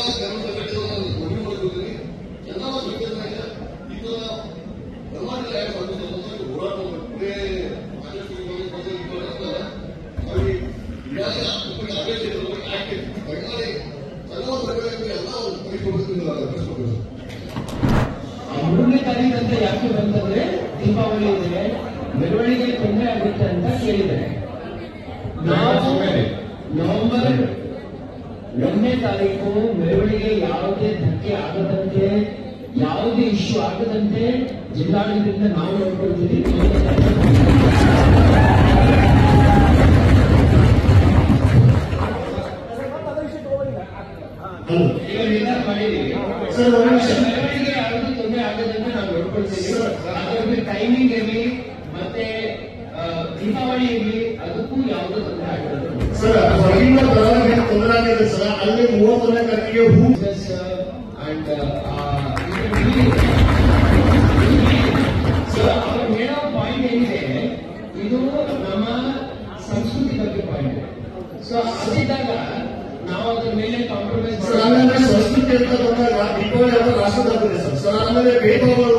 ಗ್ರಾಮ ಸಂಘಟನೆಗಳನ್ನು ಮನವಿ ಮಾಡಿದ್ದೀನಿ ಎಲ್ಲ ಸಂಘಟನೆ ಈ ತರ ಕರ್ನಾಟಕ ಯಾಕೆ ಒಂದು ಸಮಸ್ಯೆಗೆ ಹೋರಾಟ ಮಾಡಿದ್ರೆ ಅವ್ರಿಗೆ ಈಗಾಗಲೇ ಒಬ್ಬರಿಗೆ ಆದೇಶ ಇರೋದು ಯಾಕೆ ದಯಮಾಡಿ ಎಲ್ಲ ಸಂಘಟನೆಗಳು ಎಲ್ಲ ಕೈಗೊಳ್ಳುತ್ತಿಲ್ಲ ಪ್ರಶ್ನೆ ಆ ಮೂರನೇ ತಾರೀಕು ಅಂತ ಯಾಕೆ ಬಂತಂದ್ರೆ ದೀಪಾವಳಿ ಇದೆ ಮೆರವಣಿಗೆ ತೊಂದರೆ ಆಗುತ್ತೆ ಅಂತ ಕೇಳಿದ್ದಾರೆ ನಾವು ನವೆಂಬರ್ ಒಂದನೇ ತಾರೀಕು ಮೆರವಣಿಗೆ ಯಾವುದೇ ಧಕ್ಕೆ ಆಗದಂತೆ ಯಾವುದೇ ಇಶ್ಯೂ ಆಗದಂತೆ ಜಿಲ್ಲಾಡಳಿತದಿಂದ ನಾವು ನೋಡ್ಕೊಳ್ತೀವಿ ಈಗ ನಿರ್ಧಾರ ಮಾಡಿದ್ದೀವಿ ಸರ್, ಒಂದು ನಿಮಿಷ. ಮೆರವಣಿಗೆ ಯಾವುದು ತೊಂದರೆ ಆಗದಂತೆ ನಾವು ನೋಡ್ಕೊಳ್ತೀವಿ ಅದರಲ್ಲಿ ಟೈಮಿಂಗ್ ಇರಲಿ ಮತ್ತೆ ಆ, ದೀಪಾವಳಿ ಇರಲಿ ಅದಕ್ಕೂ ಯಾವುದೂ ತೊಂದರೆ ಆಗದಂತೆ ಸರ್ ಹೊರಗಿನ ಬರೋರಿಗೆ ತೊಂದರೆ ಆಗಿದೆ ಸರ್ ಅಲ್ಲಿ ಮೂವತ್ತೊಂದನೇ ತಾರೀಕಿಗೆ ಹೂ ಅಂಡ್ ಅವ್ರು ಹೇಳೋ ಪಾಯಿಂಟ್ ಏನಿದೆ ಇದು ನಮ್ಮ ಸಂಸ್ಕೃತಿ ಬಗ್ಗೆ ಪಾಯಿಂಟ್ ಸೊ ಅದಿದ್ದಾಗ ನಾವು ಅದ್ರ ಮೇಲೆ ಕಾಂಪ್ರಮೈಸ್ ಸರ್ ಆಮೇಲೆ ಸಂಸ್ಕೃತಿ ಅಂತ ಬಂದಾಗ ದೀಪಾವಳಿ ಹಬ್ಬ ರಾಷ್ಟ್ರದ ಹಬ್ಬ ಇದೆ ಸರ್ ಸರ್ ಆಮೇಲೆ ಭೇದಭಾವ